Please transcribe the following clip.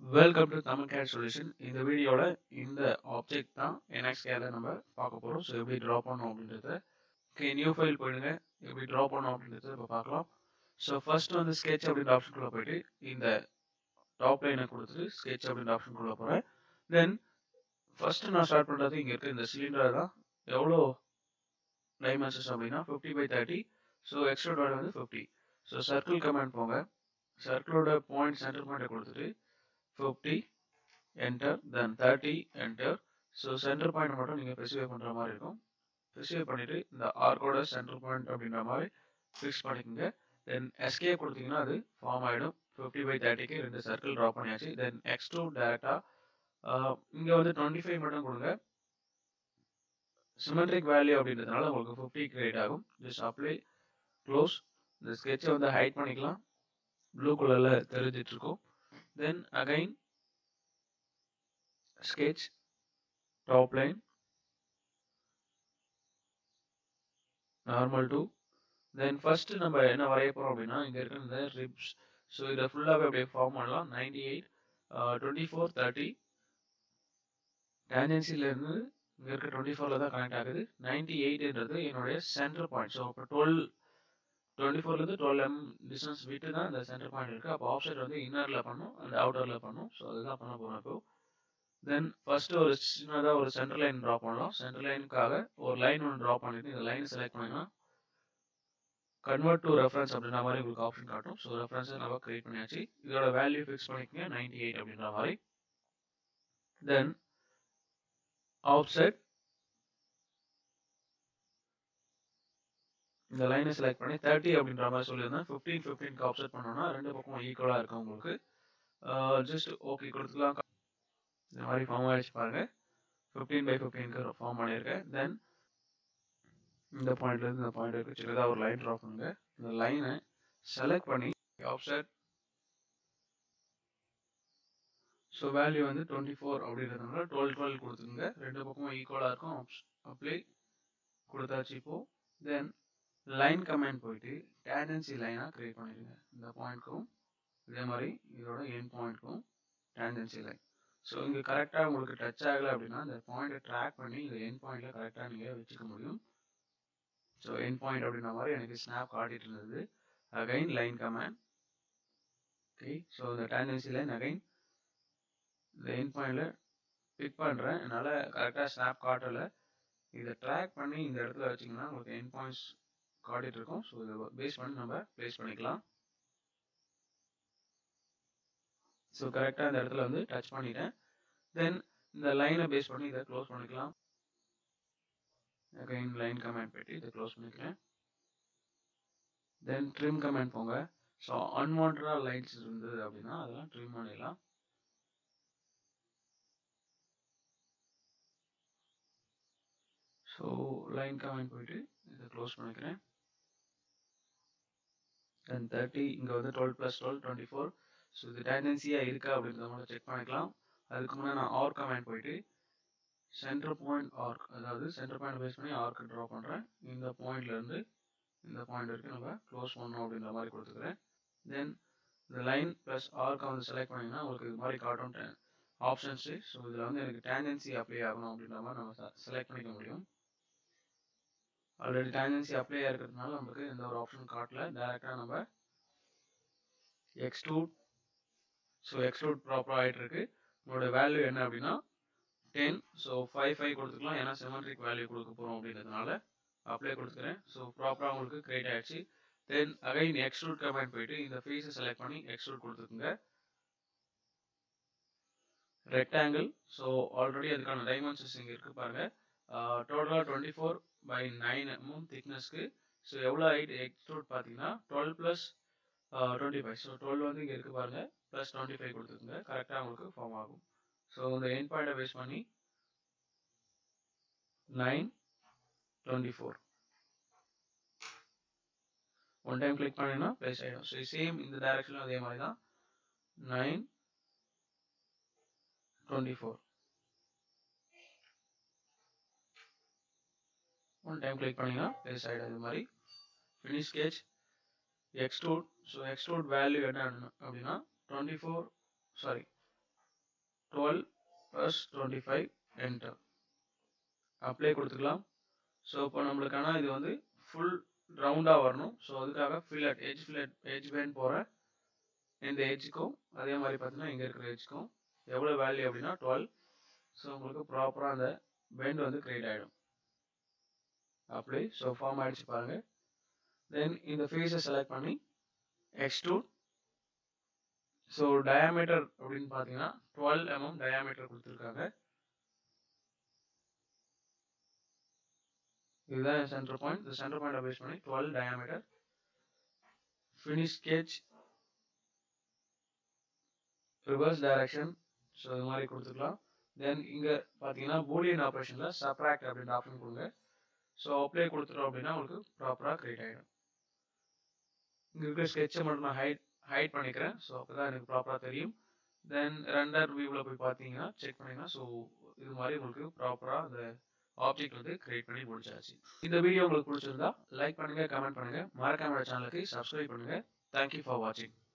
welcome to Tamil CAD solution இந்த வீடியோல இந்த ஆப்ஜெக்ட் தான் என்எக்ஸ் கேல நம்ம பார்க்க போறோம் ஸோ எப்படி ட்ரா பண்ணோம் அப்படின்றத ஓகே நியூ ஃபைல் போயிடுங்க எப்படி ட்ரா பண்ணோம் அப்படின்றத இப்போ பார்க்கலாம் ஸோ ஃபர்ஸ்ட் வந்து ஸ்கெட்ச் அப்படின்ற ஆப்ஷனுக்குள்ள போயிட்டு இந்த டாப் லைனை கொடுத்துட்டு ஸ்கெட்ச் அப்படின்ற ஆப்ஷனுக்குள்ள போறேன் தென் ஃபர்ஸ்ட் நான் ஸ்டார்ட் பண்றது இங்க இருக்க இந்த சிலிண்டர் தான் எவ்வளோ டைமென்ஷன்ஸ் அப்படின்னா fifty by thirty so extra dot வந்து ஃபிஃப்டி ஸோ சர்க்கிள் கமெண்ட் போங்க சர்க்கிளோட பாயிண்ட் சென்டர் பாயிண்ட்டை கொடுத்துட்டு 50 enter then 30 enter so centre point மட்டும் நீங்கள் ஸ்பெசிஃபை பண்ணுற மாதிரி இருக்கும் ஸ்பெசிஃபை பண்ணிட்டு இந்த ஆர்க்கோட சென்டர் பாயிண்ட் அப்படின்ற மாதிரி ஃபிக்ஸ் பண்ணிக்கோங்க தென் எஸ்கே கொடுத்தீங்கன்னா அது ஃபார்ம் ஆகிடும் ஃபிஃப்டி பை தேர்ட்டிக்கு ரெண்டு சர்க்கிள் ட்ரா பண்ணியாச்சு தென் எக்ஸ் டூ டேரெக்டாக இங்கே வந்து டுவெண்ட்டி ஃபைவ் மட்டும் கொடுங்க சிமெட்ரிக் வேல்யூ அப்படின்றதுனால உங்களுக்கு ஃபிஃப்டி கிரியேட் ஆகும் ஜஸ்ட் அப்ளை க்ளோஸ் இந்த ஸ்கெட்சை வந்து ஹைட் பண்ணிக்கலாம் ப்ளூ கலரில் தெரிஞ்சிட்டு இருக்கும் then again sketch top line normal to then first நம்ம என்ன வரைய போறோம் அப்படின்னா இங்க இருக்க இந்த ரிப்ஸ் ஸோ இதை ஃபுல்லாகவே அப்படியே ஃபார்ம் பண்ணலாம் ninety eight twenty four thirty டேஞ்சன்சில இருந்து இங்க இருக்க டுவெண்ட்டி ஃபோர்ல தான் கனெக்ட் ஆகுது நைன்டி எயிட்ன்றது என்னுடைய சென்டர் பாயிண்ட் ஸோ இப்போ டுவெல் டுவெண்ட்டி ஃபோர்லேருந்து டுவெல் எம் டிஸ்டன்ஸ் விட்டு தான் இந்த சென்டர் பாயிண்ட் இருக்குது அப்போ ஆப்சைட் வந்து இன்னரில் பண்ணும் அந்த அவுட்டரில் பண்ணும் ஸோ அதுதான் பண்ண போகிறோம் இப்போ தென் ஃபர்ஸ்ட் ஒரு சின்னதாக ஒரு சென்டர் லைன் ட்ரா பண்ணலாம் சென்டர் லைனுக்காக ஒரு லைன் ஒன்று ட்ரா பண்ணிட்டு இந்த லைன் செலக்ட் பண்ணிங்கன்னா கன்வெர்ட் டு ரெஃபரன்ஸ் அப்படின்ற மாதிரி உங்களுக்கு ஆப்ஷன் காட்டும் ஸோ ரெஃபரன்ஸை நம்ம கிரியேட் பண்ணியாச்சு இதோட வேல்யூ ஃபிக்ஸ் பண்ணிக்கங்க நைன்டி எயிட் அப்படின்ற மாதிரி தென் ஆப்செட் இந்த லைனை செலக்ட் பண்ணி தேர்ட்டி அப்படின்ற மாதிரி சொல்லியிருந்தேன் ஃபிஃப்டீன் ஃபிஃப்டீன்க்கு ஆப்செட் பண்ணோம்னா ரெண்டு பக்கம் ஈக்குவலாக இருக்கும் உங்களுக்கு ஜஸ்ட் ஓகே கொடுத்துக்கலாம் இந்த மாதிரி ஃபார்ம் ஆகிடுச்சு பாருங்க ஃபிஃப்டீன் பை ஃபிஃப்டீனுக்கு ஃபார்ம் பண்ணியிருக்கேன் தென் இந்த பாயிண்ட்லேருந்து இந்த பாயிண்ட் இருக்கு சின்னதாக ஒரு லைன் ட்ரா பண்ணுங்க இந்த லைனை செலக்ட் பண்ணி ஆப்செட் ஸோ வேல்யூ வந்து டுவெண்ட்டி ஃபோர் அப்படின்றதுனால டுவெல் டுவெல் கொடுத்துருங்க ரெண்டு பக்கமும் ஈக்குவலாக இருக்கும் அப்ளை கொடுத்தாச்சு இப்போ தென் லைன் கமெண்ட் போயிட்டு டேண்டன்சி லைனாக கிரியேட் பண்ணிடுங்க இந்த பாயிண்ட்க்கும் இதே மாதிரி இதோட என் பாயிண்ட்க்கும் டேண்டன்சி லைன் ஸோ இங்கே கரெக்டாக உங்களுக்கு டச் ஆகலை அப்படின்னா இந்த பாயிண்ட்டை ட்ராக் பண்ணி இந்த என் பாயிண்ட்டில் கரெக்டாக நீங்கள் வச்சுக்க முடியும் ஸோ என் பாயிண்ட் அப்படின்ற மாதிரி எனக்கு ஸ்னாப் காட்டிட்டு இருந்தது again line command okay so இந்த டேண்டன்சி லைன் அகைன் இந்த என் பாயிண்டில் பிக் பண்ணுறேன் என்னால் கரெக்டாக ஸ்னாப் காட்டலை இதை ட்ராக் பண்ணி இந்த இடத்துல வச்சிங்கன்னா உங்களுக்கு என் பாயிண்ட்ஸ் காட்டிட்டு இருக்கோம் ஸோ இதை பேஸ் பண்ணி நம்ம பிளேஸ் பண்ணிக்கலாம் ஸோ கரெக்டாக இந்த இடத்துல வந்து டச் பண்ணிட்டேன் தென் இந்த லைனை பேஸ் பண்ணி இதை க்ளோஸ் பண்ணிக்கலாம் அகைன் லைன் கமெண்ட் பெட்டி இதை க்ளோஸ் பண்ணிக்கிறேன் தென் ட்ரிம் கமெண்ட் போங்க ஸோ அன்வான்டாக லைன்ஸ் இருந்தது அப்படின்னா அதெல்லாம் ட்ரிம் பண்ணிடலாம் ஸோ லைன் கமெண்ட் போயிட்டு இதை க்ளோஸ் பண்ணிக்கிறேன் தென் தேர்ட்டி இங்கே வந்து twelve plus twelve twenty four so இது டெண்டன்சியாக இருக்கா அப்படின்றத மட்டும் செக் பண்ணிக்கலாம் அதுக்கு முன்னாடி நான் ஆர்க் கமெண்ட் போயிட்டு சென்டர் பாயிண்ட் ஆர்க் அதாவது சென்டர் பாயிண்ட் பேஸ் பண்ணி ஆர்க் ட்ரா பண்ணுறேன் இந்த பாயிண்ட்லேருந்து இந்த பாயிண்ட் வரைக்கும் நம்ம க்ளோஸ் பண்ணணும் அப்படின்ற மாதிரி கொடுத்துக்கிறேன் தென் இந்த லைன் ப்ளஸ் ஆர்க்கை வந்து செலக்ட் பண்ணிங்கன்னா உங்களுக்கு இது மாதிரி காட்டும் ஆப்ஷன்ஸு ஸோ இதில் வந்து எனக்கு டேண்டன்சி அப்ளை ஆகணும் அப்படின்ற மாதிரி நம்ம செலக்ட் பண்ணிக்க முடியும் ஆல்ரெடி டேண்டன்சி அப்ளை இருக்கிறதுனால நமக்கு எந்த ஒரு ஆப்ஷன் காட்டல டேரெக்டாக நம்ம எக்ஸ்ட்ரூட் ஸோ எக்ஸ்ட்ரூட் ப்ராப்பராக ஆகிட்டு இருக்கு உங்களோட வேல்யூ என்ன அப்படின்னா டென் ஸோ ஃபைவ் ஃபைவ் கொடுத்துக்கலாம் ஏன்னா சிமெட்ரிக் வேல்யூ கொடுக்க போகிறோம் அப்படின்றதுனால அப்ளை கொடுத்துக்கிறேன் ஸோ ப்ராப்பராக உங்களுக்கு கிரியேட் ஆயிடுச்சு தென் அகைன் எக்ஸ்ட்ரூட் கமெண்ட் போயிட்டு இந்த ஃபேஸை செலக்ட் பண்ணி எக்ஸ்ட்ரூட் கொடுத்துக்குங்க ரெக்டாங்கிள் ஸோ ஆல்ரெடி அதுக்கான டைமென்ஷன்ஸ் இங்கே இருக்கு பாருங்க டோட்டலாக twenty four by nine mm திக்னஸ்க்கு ஸோ எவ்வளோ ஹைட் எக்ஸ்ட்ரூட் பார்த்தீங்கன்னா twelve plus twenty five so twelve வந்து இங்கே இருக்கு பாருங்க ப்ளஸ் டுவெண்ட்டி ஃபைவ் கொடுத்துருங்க கரெக்டாக உங்களுக்கு ஃபார்ம் ஆகும் ஸோ இந்த என் பாயிண்டை பேஸ் பண்ணி nine twenty four one time click பண்ணினா ப்ளேஸ் ஆகிடும் ஸோ சேம் இந்த டைரக்ஷனும் அதே மாதிரி தான் nine twenty four one time click பண்ணிங்கன்னா ப்ளேஸ் ஆகிடும் இது மாதிரி finish sketch extrude so extrude value என்ன அப்படின்னா twenty four sorry twelve plus twenty five enter apply கொடுத்துக்கலாம் ஸோ இப்போ நம்மளுக்கான இது வந்து ஃபுல் ரவுண்டாக வரணும் ஸோ அதுக்காக fillet edge fillet edge bend போகிறேன் இந்த எஜ்ஜுக்கும் அதே மாதிரி பார்த்தீங்கன்னா இங்கே இருக்கிற எஜ்ஜுக்கும் எவ்வளோ வேல்யூ அப்படின்னா டுவெல் ஸோ உங்களுக்கு ப்ராப்பராக அந்த பெண்ட் வந்து கிரியேட் ஆகிடும் அப்படி ஸோ ஃபார்ம் ஆகிடுச்சு பாருங்கள் தென் இந்த ஃபேஸை செலக்ட் பண்ணி எக்ஸ்ட்ரூட் ஸோ டயாமீட்டர் அப்படின்னு பார்த்தீங்கன்னா டுவெல் எம்எம் டயாமீட்டர் கொடுத்துருக்காங்க இதுதான் சென்டர் பாயிண்ட் இந்த சென்டர் பாயிண்டை பேஸ் பண்ணி twelve diameter finish sketch reverse direction so இது மாதிரி கொடுத்துக்கலாம் தென் இங்கே பார்த்தீங்கன்னா பூலியன் ஆப்ரேஷனில் சப்ராக்ட் அப்படின்ற ஆப்ஷன் கொடுங்க ஸோ அப்ளை கொடுத்துட்டோம் அப்படின்னா உங்களுக்கு ப்ராப்பராக கிரியேட் ஆகிடும் இங்கே இருக்கிற ஸ்கெட்சை மட்டும் நான் ஹைட் ஹைட் பண்ணிக்கிறேன் ஸோ அப்போ தான் எனக்கு ப்ராப்பராக தெரியும் தென் ரெண்டர் வியூவில் போய் பார்த்தீங்கன்னா செக் பண்ணிங்கன்னா ஸோ இது மாதிரி உங்களுக்கு ப்ராப்பராக அந்த ஆப்ஜெக்ட் வந்து கிரியேட் பண்ணி முடிச்சாச்சு இந்த வீடியோ உங்களுக்கு பிடிச்சிருந்தா லைக் பண்ணுங்க கமெண்ட் பண்ணுங்க மறக்காம சேனலுக்கு சப்ஸ்கிரைப் பண்ணுங்க தேங்க்யூ ஃபார் வாட்சிங்